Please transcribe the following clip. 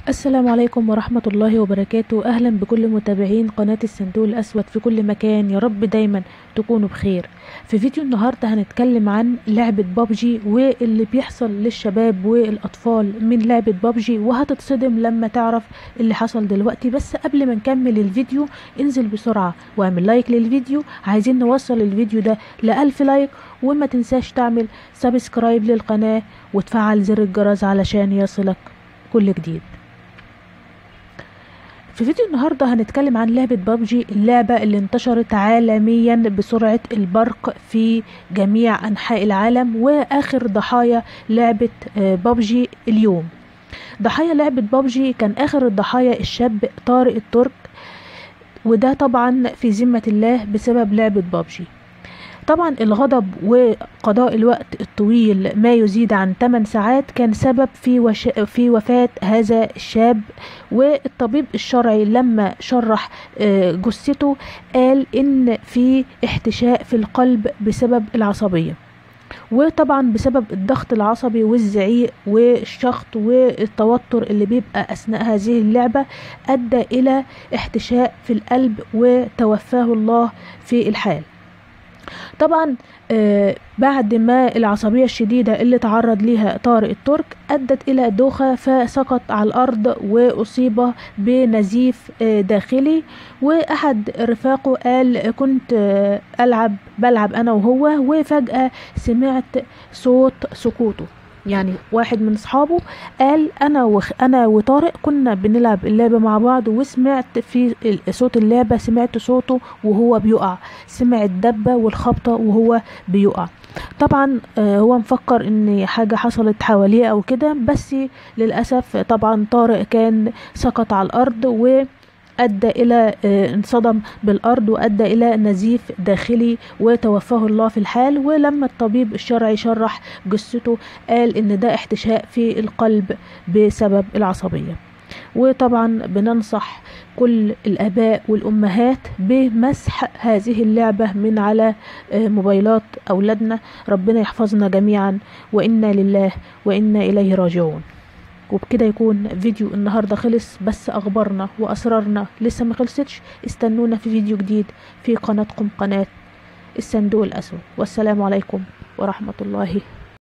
السلام عليكم ورحمة الله وبركاته أهلا بكل متابعين قناة الصندوق الأسود في كل مكان يا رب دايما تكونوا بخير في فيديو النهاردة هنتكلم عن لعبة بابجي واللي بيحصل للشباب والأطفال من لعبة بابجي وهتتصدم لما تعرف اللي حصل دلوقتي بس قبل ما نكمل الفيديو انزل بسرعة واعمل لايك للفيديو عايزين نوصل الفيديو ده لألف لايك وما تنساش تعمل سبسكرايب للقناة وتفعل زر الجرس علشان يصلك كل جديد في فيديو النهارده هنتكلم عن لعبة بابجي اللعبة اللي انتشرت عالميا بسرعة البرق في جميع أنحاء العالم وآخر ضحايا لعبة بابجي اليوم ضحايا لعبة بابجي كان آخر الضحايا الشاب طارق الترك وده طبعا في ذمة الله بسبب لعبة بابجي طبعا الغضب وقضاء الوقت الطويل ما يزيد عن 8 ساعات كان سبب في وش... في وفاة هذا الشاب والطبيب الشرعي لما شرح جثته قال ان في احتشاء في القلب بسبب العصبية وطبعا بسبب الضغط العصبي والزعيق والشخط والتوتر اللي بيبقى اثناء هذه اللعبة ادى الى احتشاء في القلب وتوفاه الله في الحال طبعا آه بعد ما العصبية الشديدة اللي تعرض ليها طارق الترك أدت إلى دوخة فسقط على الأرض وأصيب بنزيف آه داخلي وأحد رفاقه قال كنت آه ألعب بلعب أنا وهو وفجأة سمعت صوت سقوطه يعني واحد من اصحابه قال انا وخ انا وطارق كنا بنلعب اللعبه مع بعض وسمعت في صوت اللعبه سمعت صوته وهو بيقع سمع الدبه والخبطه وهو بيقع طبعا هو مفكر ان حاجه حصلت حواليه او كده بس للاسف طبعا طارق كان سقط على الارض و أدى إلى انصدم بالأرض وأدى إلى نزيف داخلي وتوفاه الله في الحال ولما الطبيب الشرعي شرح جثته قال إن ده احتشاء في القلب بسبب العصبية وطبعا بننصح كل الآباء والأمهات بمسح هذه اللعبة من على موبايلات أولادنا ربنا يحفظنا جميعا وإنا لله وإنا إليه راجعون وبكده يكون فيديو النهارده خلص بس اخبارنا واسرارنا لسه ما خلصتش استنونا في فيديو جديد في قناتكم قناه الصندوق الاسود والسلام عليكم ورحمه الله